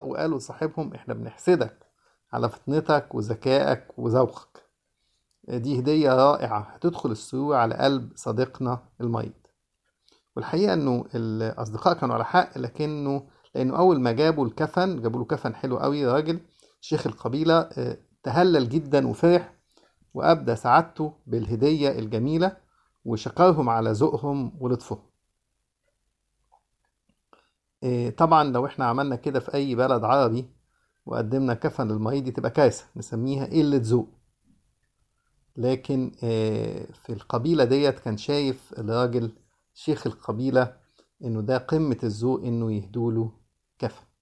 وقالوا لصاحبهم احنا بنحسدك على فطنتك وذكائك وذوقك دي هدية رائعة هتدخل السرور على قلب صديقنا المريض والحقيقة انه الاصدقاء كانوا على حق لكنه لانه اول ما جابوا الكفن جابوا له كفن حلو قوي راجل شيخ القبيلة اه، تهلل جدا وفرح وابدى سعادته بالهدية الجميلة وشكرهم على ذوقهم ولطفهم اه، طبعا لو احنا عملنا كده في اي بلد عربي وقدمنا كفن للمريض دي تبقى كارثة نسميها قلة ذوق لكن اه، في القبيلة ديت كان شايف الراجل شيخ القبيلة انه ده قمة الذوق انه يهدوله كفن